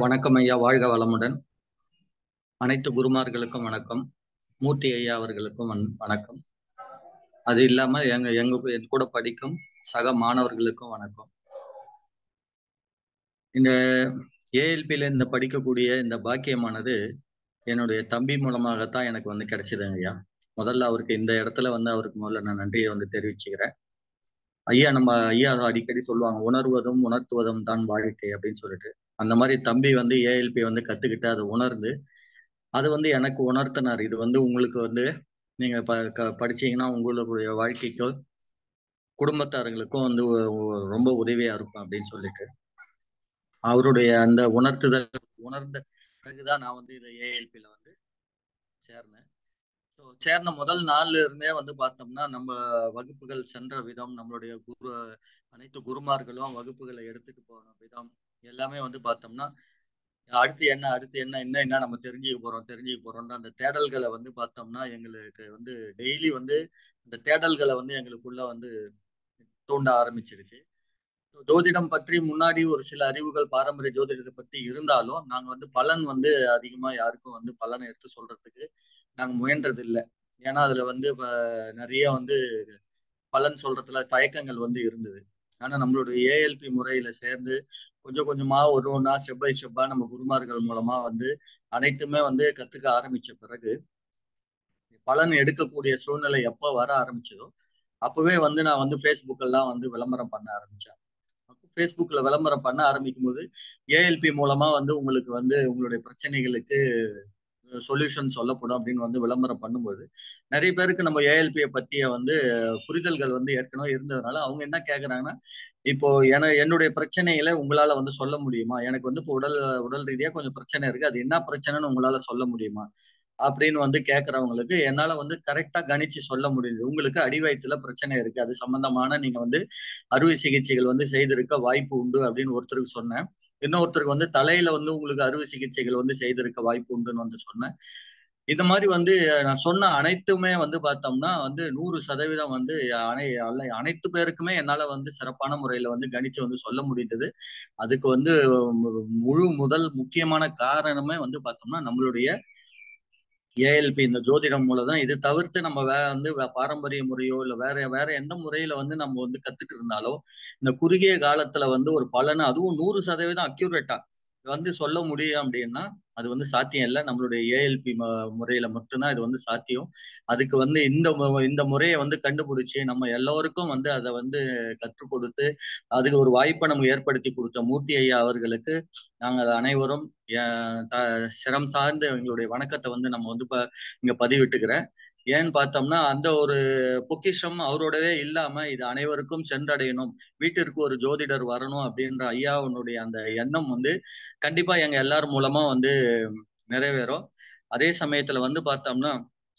வணக்கம் ஐயா வாழ்க வளமுடன் அனைத்து குருமார்களுக்கும் வணக்கம் மூர்த்தி ஐயா அவர்களுக்கும் வண- வணக்கம் அது இல்லாம எங்க எங்க என் கூட படிக்கும் சக மாணவர்களுக்கும் வணக்கம் இந்த ஏஎல்பியில இந்த படிக்கக்கூடிய இந்த பாக்கியமானது என்னுடைய தம்பி மூலமாகத்தான் எனக்கு வந்து கிடைச்சதுங்க ஐயா முதல்ல அவருக்கு இந்த இடத்துல வந்து அவருக்கு முதல்ல நான் நன்றியை வந்து தெரிவிச்சுக்கிறேன் ஐயா நம்ம ஐயா அடிக்கடி சொல்லுவாங்க உணர்வதும் உணர்த்துவதும் தான் வாழ்க்கை அப்படின்னு சொல்லிட்டு அந்த மாதிரி தம்பி வந்து ஏஎல்பி வந்து கத்துக்கிட்டு அதை உணர்ந்து அது வந்து எனக்கு உணர்த்தினார் இது வந்து உங்களுக்கு வந்து நீங்க ப க படிச்சீங்கன்னா உங்களுடைய வாழ்க்கைக்கோ குடும்பத்தார்களுக்கும் வந்து ஒ- ஒ- ரொம்ப உதவியா இருக்கும் அப்படின்னு சொல்லிட்டு அவருடைய அந்த உணர்த்துதல் உணர்ந்த பிறகுதான் நான் வந்து இதை ஏஎல்பியில வந்து சேர்ந்தேன் ஸோ சேர்ந்த முதல் நாள்ல இருந்தே வந்து பார்த்தோம்னா நம்ம வகுப்புகள் சென்ற விதம் நம்மளுடைய குரு அனைத்து குருமார்களும் வகுப்புகளை எடுத்துட்டு போன விதம் எல்லாமே வந்து பார்த்தோம்னா அடுத்து என்ன அடுத்து என்ன என்ன என்ன நம்ம தெரிஞ்சுக்க போறோம் தெரிஞ்சுக்க போறோம்ன்ற அந்த தேடல்களை வந்து பார்த்தோம்னா எங்களுக்கு வந்து டெய்லி வந்து இந்த தேடல்களை வந்து எங்களுக்குள்ள வந்து தூண்ட ஆரம்பிச்சிருச்சு ஜோதிடம் பற்றி முன்னாடி ஒரு சில அறிவுகள் பாரம்பரிய ஜோதிடத்தை பத்தி இருந்தாலும் நாங்க வந்து பலன் வந்து அதிகமா யாருக்கும் வந்து பலனை எடுத்து சொல்றதுக்கு நாங்க முயன்றது இல்லை ஏன்னா அதுல வந்து இப்ப நிறைய வந்து பலன் சொல்றதுல தயக்கங்கள் வந்து இருந்தது ஆனா நம்மளுடைய ஏஎல்பி முறையில சேர்ந்து கொஞ்சம் கொஞ்சமா ஒரு ஒன்றா ஸ்டெப் பை ஸ்டெப்பா நம்ம குருமார்கள் மூலமா வந்து அனைத்துமே வந்து கத்துக்க ஆரம்பிச்ச பிறகு பலன் எடுக்கக்கூடிய சூழ்நிலை எப்போ வர ஆரம்பிச்சதோ அப்பவே வந்து நான் வந்து ஃபேஸ்புக் எல்லாம் வந்து விளம்பரம் பண்ண ஆரம்பிச்சேன் ஃபேஸ்புக்ல விளம்பரம் பண்ண ஆரம்பிக்கும் போது ஏஎல்பி மூலமா வந்து உங்களுக்கு வந்து உங்களுடைய பிரச்சனைகளுக்கு சொல்யூஷன் சொல்லப்படும் அப்படின்னு வந்து விளம்பரம் பண்ணும்போது நிறைய பேருக்கு நம்ம ஏஎல்பியை பத்திய வந்து புரிதல்கள் வந்து ஏற்கனவே இருந்ததுனால அவங்க என்ன கேக்குறாங்கன்னா இப்போ என என்னுடைய பிரச்சனைகளை உங்களால வந்து சொல்ல முடியுமா எனக்கு வந்து இப்போ உடல் உடல் ரீதியா கொஞ்சம் பிரச்சனை இருக்கு அது என்ன பிரச்சனைன்னு உங்களால சொல்ல முடியுமா அப்படின்னு வந்து கேக்குறவங்களுக்கு என்னால வந்து கரெக்டா கணிச்சு சொல்ல முடியுது உங்களுக்கு அடிவயிற்றுல பிரச்சனை இருக்கு அது சம்பந்தமான நீங்க வந்து அறுவை சிகிச்சைகள் வந்து செய்திருக்க வாய்ப்பு உண்டு அப்படின்னு ஒருத்தருக்கு சொன்னேன் இன்னொருத்தருக்கு வந்து தலையில வந்து உங்களுக்கு அறுவை சிகிச்சைகள் வந்து செய்திருக்க வாய்ப்பு உண்டுன்னு வந்து சொன்னேன் இது மாதிரி வந்து நான் சொன்ன அனைத்துமே வந்து பார்த்தோம்னா வந்து நூறு சதவீதம் வந்து அனை அல்ல அனைத்து பேருக்குமே என்னால வந்து சிறப்பான முறையில வந்து கணிச்சு வந்து சொல்ல முடிந்தது அதுக்கு வந்து முழு முதல் முக்கியமான காரணமே வந்து பார்த்தோம்னா நம்மளுடைய ஏஎல்பி இந்த ஜோதிடம் மூலம் தான் இது தவிர்த்து நம்ம வே வந்து வே- பாரம்பரிய முறையோ இல்ல வேற வேற எந்த முறையில வந்து நம்ம வந்து கத்துட்டு இருந்தாலும் இந்த குறுகிய காலத்துல வந்து ஒரு பலனை அதுவும் நூறு சதவீதம் அக்யூரேட்டா வந்து சொல்ல முடியும் அப்படின்னா அது வந்து சாத்தியம் இல்லை நம்மளுடைய ஏஎல்பி முறையில மட்டும்தான் இது வந்து சாத்தியம் அதுக்கு வந்து இந்த மு- இந்த முறையை வந்து கண்டுபிடிச்சு நம்ம எல்லோருக்கும் வந்து அதை வந்து கற்றுக் கொடுத்து அதுக்கு ஒரு வாய்ப்பை நமக்கு ஏற்படுத்தி கொடுத்த மூர்த்தி ஐயா அவர்களுக்கு நாங்கள் அனைவரும் அஹ் த- சிரம் சார்ந்த எங்களுடைய வணக்கத்தை வந்து நம்ம வந்து ப- இங்க பதிவிட்டுக்கிறேன் ஏன்னு பார்த்தோம்னா அந்த ஒரு பொக்கிஷம் அவரோடவே இல்லாம இது அனைவருக்கும் சென்றடையணும் வீட்டிற்கு ஒரு ஜோதிடர் வரணும் அப்படின்ற ஐயாவுடைய அந்த எண்ணம் வந்து கண்டிப்பா எங்க எல்லார் மூலமா வந்து நிறைவேறும் அதே சமயத்துல வந்து பார்த்தோம்னா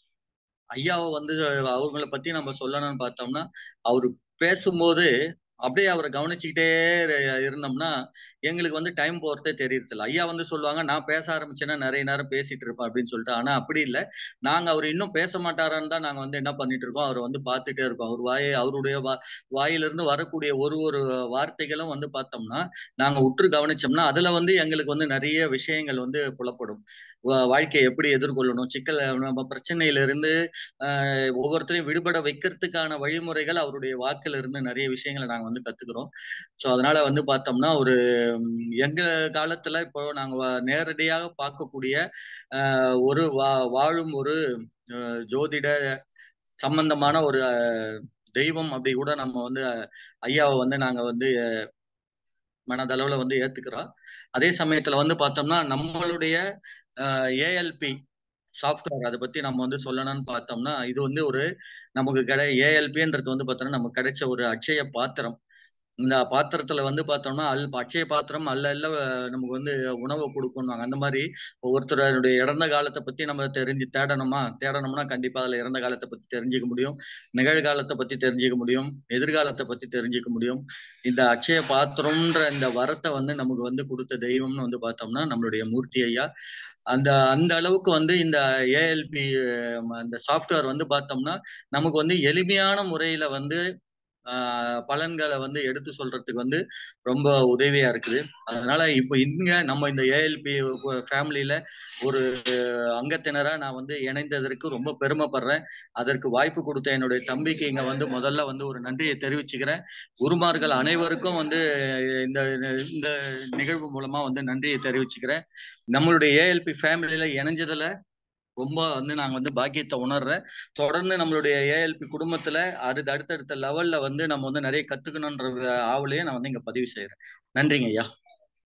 ஐயாவை வந்து அவங்கள பத்தி நம்ம சொல்லணும்னு பார்த்தோம்னா அவரு பேசும்போது அப்படியே அவரை கவனிச்சுக்கிட்டே இரு- இருந்தோம்னா எங்களுக்கு வந்து டைம் போறதே தெரியறதில்ல ஐயா வந்து சொல்லுவாங்க நான் பேச ஆரம்பிச்சேன்னா நிறைய நேரம் பேசிட்டு இருப்பேன் அப்படின்னு சொல்லிட்டு ஆனா அப்படி இல்லை நாங்க அவர் இன்னும் பேச மாட்டாரான்னு தான் நாங்க வந்து என்ன பண்ணிட்டு இருக்கோம் அவரை வந்து பார்த்துட்டே இருக்கோம் அவர் வாயை அவருடைய வா வாயிலிருந்து வரக்கூடிய ஒரு ஒரு வார்த்தைகளும் வந்து பார்த்தோம்னா நாங்க உற்று கவனிச்சோம்னா அதுல வந்து எங்களுக்கு வந்து நிறைய விஷயங்கள் வந்து புலப்படும் வா- வாழ்க்கையை எப்படி எதிர்கொள்ளணும் சிக்கல் நம்ம பிரச்சனையில இருந்து ஆஹ் ஒவ்வொருத்தரையும் விடுபட வைக்கிறதுக்கான வழிமுறைகள் அவருடைய வாக்குல இருந்து நிறைய விஷயங்களை நாங்க வந்து கத்துக்கிறோம் சோ அதனால வந்து பார்த்தோம்னா ஒரு உம், எங்க காலத்துல இப்போ நாங்க வ- நேரடியாக பார்க்கக்கூடிய ஆஹ் ஒரு வா வாழும் ஒரு ஆஹ் ஜோதிட சம்பந்தமான ஒரு ஆஹ் தெய்வம் அப்படி கூட நம்ம வந்து அஹ், ஐயாவை வந்து நாங்க வந்து அஹ், மனதளவுல வந்து ஏத்துக்கிறோம் அதே சமயத்துல வந்து பார்த்தோம்னா நம்மளுடைய ஏஎல்பி சாஃப்ட்வேர் அதை பத்தி நம்ம வந்து சொல்லணும்னு பார்த்தோம்னா இது வந்து ஒரு நமக்கு கிடை ஏஎல்பின்றது வந்து பார்த்தோம்னா நமக்கு கிடைச்ச ஒரு அட்சய பாத்திரம் இந்த பாத்திரத்துல வந்து பார்த்தோம்னா அல் அட்சய பாத்திரம் அல்ல அல்ல அஹ், நமக்கு வந்து உணவு கொடுக்கணுவாங்க அந்த மாதிரி ஒவ்வொருத்தருடைய இறந்த காலத்தை பத்தி நம்ம தெரிஞ்சு தேடணுமா தேடணும்னா கண்டிப்பா அதுல இறந்த காலத்தை பத்தி தெரிஞ்சுக்க முடியும் நிகழ்காலத்தை பத்தி தெரிஞ்சுக்க முடியும் எதிர்காலத்தை பத்தி தெரிஞ்சுக்க முடியும் இந்த அட்சய பாத்திரம்ன்ற இந்த வரத்தை வந்து நமக்கு வந்து கொடுத்த தெய்வம்னு வந்து பார்த்தோம்னா நம்மளுடைய மூர்த்தி ஐயா அந்த அந்த அளவுக்கு வந்து இந்த ஏஎல்பி அந்த சாஃப்ட்வேர் வந்து பார்த்தோம்னா நமக்கு வந்து எளிமையான முறையில வந்து ஆஹ் பலன்களை வந்து எடுத்து சொல்றதுக்கு வந்து ரொம்ப உதவியா இருக்குது அதனால இப்போ இங்க நம்ம இந்த ஏஎல்பி ஃபேமிலியில ஒரு அங்கத்தினரா நான் வந்து இணைந்ததற்கு ரொம்ப பெருமைப்படுறேன் அதற்கு வாய்ப்பு கொடுத்த என்னுடைய தம்பிக்கு இங்க வந்து முதல்ல வந்து ஒரு நன்றியை தெரிவிச்சுக்கிறேன் குருமார்கள் அனைவருக்கும் வந்து இந்த இந்த நிகழ்வு மூலமா வந்து நன்றியை தெரிவிச்சுக்கிறேன் நம்மளுடைய ஏஎல்பி ஃபேமிலியில இணைஞ்சதுல ரொம்ப வந்து நாங்க வந்து பாக்கியத்தை உணர்றேன் தொடர்ந்து நம்மளுடைய ஏஎல்பி குடும்பத்துல அது அடுத்தடுத்த லெவல்ல வந்து நம்ம வந்து நிறைய கத்துக்கணுன்ற ஆவலையே நான் வந்து இங்க பதிவு செய்யறேன் நன்றிங்க ஐயா